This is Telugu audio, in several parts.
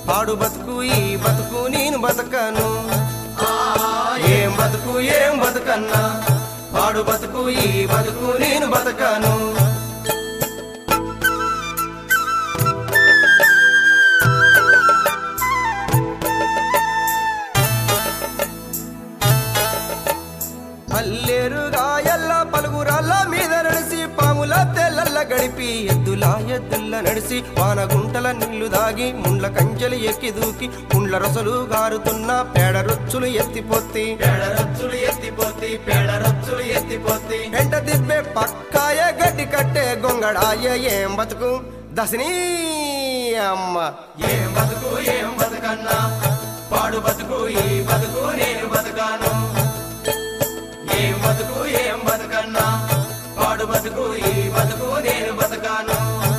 పాడు బతుకు ఈ బతుకు నేను బతకను ఏం బతుకు ఏం బతుకన్నా పాడు బతుకు ఈ బతుకు నేను బతకను పల్లేరుగా ఎల్ల పలుగురాళ్ళ మీద నడిసి పాముల తెల్లల్ల గడిపి ఎద్దులా ఎద్దుల్ల నడిసి వానగుంటల నీళ్లు దాగి ముండ్ల కంచెలు ఎక్కి దూకి ముండ్ల రొసలు గారుతున్న పేడ రొచ్చులు ఎత్తిపోతి పేడ రచ్చులు ఎత్తిపోతి పేడ రచ్చులు ఎత్తిపోతి ఎంట దిబ్బే పక్కాయ గడ్డి కట్టే గొంగడాయ ఏం బతుకు దశనీ అమ్మ ఏం బతుకు ఏం బతుకన్నా పాడు బతుకు ఈ బతుకు నేను బతకాను ఏం బతుకు ఏం బతుకన్నా పాడు బతుకు ఈ బతుకు నేను బతకాను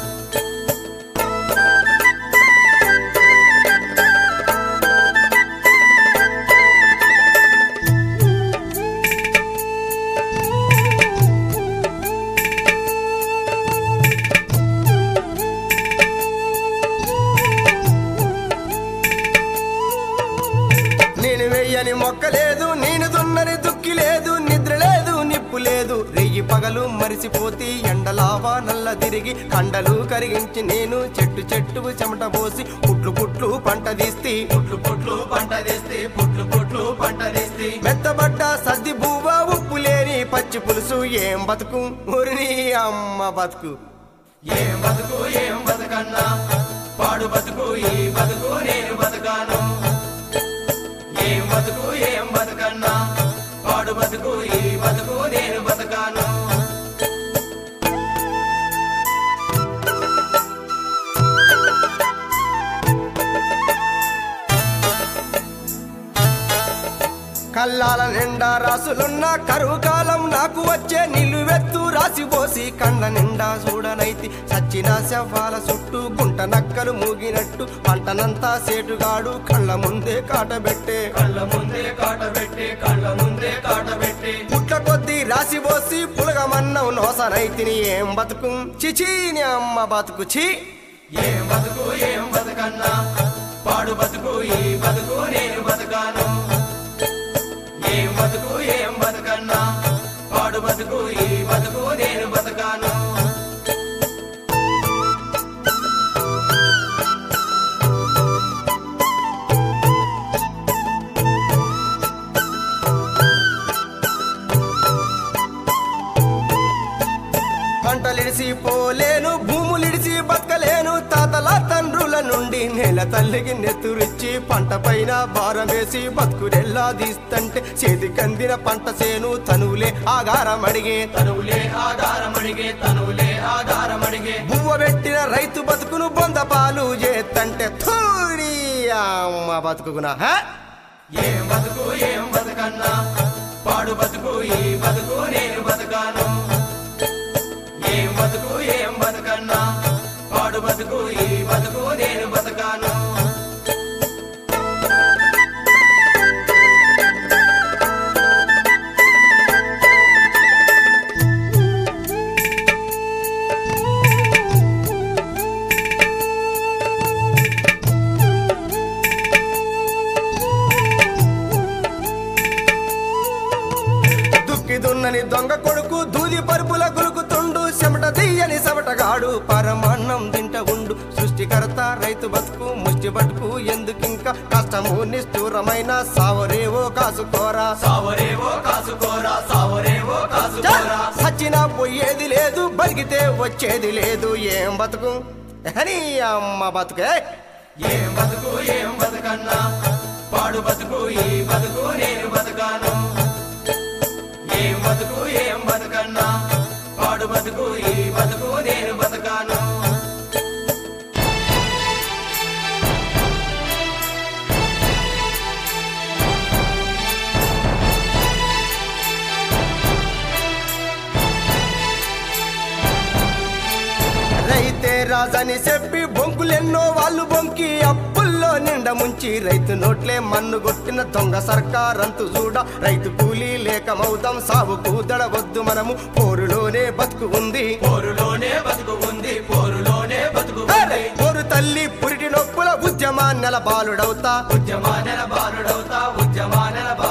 నేను వెయ్యని మొక్క లేదు నేను దున్నని దుక్కి లేదు నిద్ర లేదు నిప్పు లేదు రెయ్యి పగలు మరిసిపోతి ఎండలావా నల్ల తిరిగి కండలు కరిగించి నేను చెట్టు చెట్టు చెమట పోసి పుట్లు పుట్లు పంట తీస్తి పుట్లు పుట్లు పంట తెస్తే పుట్లు పుట్లు పంట తెస్తే మెత్తబడ్డ సద్ది బువ్వ ఉప్పు లేని పచ్చి పులుసు ఏం బతుకు ఊరిని అమ్మ బతుకు ఏం బతుకు ఏం బతుకన్నా పాడు బతుకు ఈ బతుకు నేను బతకాను ఏం బతుకు ఏం బతుకన్నా పాడు బతుకు ఈ బతుకు నేను బతకాను కల్లాల నిండా రాసులున్న కరువు కాలం నాకు వచ్చే నిలువెత్తు రాసి పోసి కండ్ల నిండా చూడనైతి సచ్చిన శవాల చుట్టూ గుంట నక్కలు మూగినట్టు పంటనంతా సేటుగాడు కళ్ళ ముందే కాటబెట్టే కళ్ళ ముందే కాట పెట్టి కళ్ళ ముందే కాట పెట్టి పుట్ల కొద్దీ రాసి పోసి పులగమన్నం నోసనైతిని ఏం బతుకు చిచీని అమ్మ బతుకు చి ఏం బతుకు ఏం బతుకన్నా పాడు బతుకు ఈ బతుకు నేను బతకాను ఏం బతుకు ఏం బతుకన్నా పాడు బతుకు ఈ బతుకు నేను బతకాను పంటలిడిసి పోలేను భూములిడిసి బతకలేను తాతల తండ్రుల నుండి నేల తల్లికి నెత్తురిచ్చి పంట పైన భారం వేసి బతుకురెల్లా తీస్తంటే చేతి కందిన పంట సేను తనువులే ఆగారం అడిగే తనువులే ఆధారం అడిగే తనువులే ఆధారం అడిగే బువ్వ పెట్టిన రైతు బతుకును బొంద పాలు చేతంటే థూడి అమ్మ బతుకునా హ? ఏం బతుకు ఏం బతుకన్నా పాడు బతుకు ఈ బతుకు నేను బతకాను ఏం బతుకు ఏం బతుకన్నా పాడు బతుకు ఈ బతుకు నేను బతకాను దుక్కి దున్నని దొంగ కొడుకు దూది పరుపుల గులుకుతుండు చెమట తీయని చెమటగాడు పరమాన్నం తింట ఉండు సృష్టికర్త రైతు బతుకు ముష్టి బతుకు ఎందుకింకా కష్టము నిష్ఠూరమైన సావరేవో కాసుకోరా సావరేవో కాసుకోరా సావరేవో కాసుకోరా సచ్చినా పోయేది లేదు బతికితే వచ్చేది లేదు ఏం బతుకు అని అమ్మ బతుకే ఏం బతుకు ఏం బతుకన్నా పాడు బతుకు ఈ బతుకు నేను బతకాను ఏం బతుకు ఏం బతుకన్నా పాడు బతుకు ఈ బతుకు నేను బతకాను రైతే రాజని చెప్పి బొంకులెన్నో వాళ్ళు బొంకి అప్పుల్లో నిండ ముంచి రైతు నోట్లే మన్ను కొట్టిన దొంగ సర్కారంతు చూడ రైతు కూలీ లేకమవుతాం సాగుకు దడవద్దు మనము పోరులోనే బతుకు ఉంది పోరులోనే బతుకు ఉంది పోరులోనే బతుకు ఉంది పోరు తల్లి పురిటి నొప్పుల బుద్ధి ఉద్యమాన్నెల బాలుడవుతా ఉద్యమానల బాలుడవుతా ఉద్యమానల బాలుడవుతా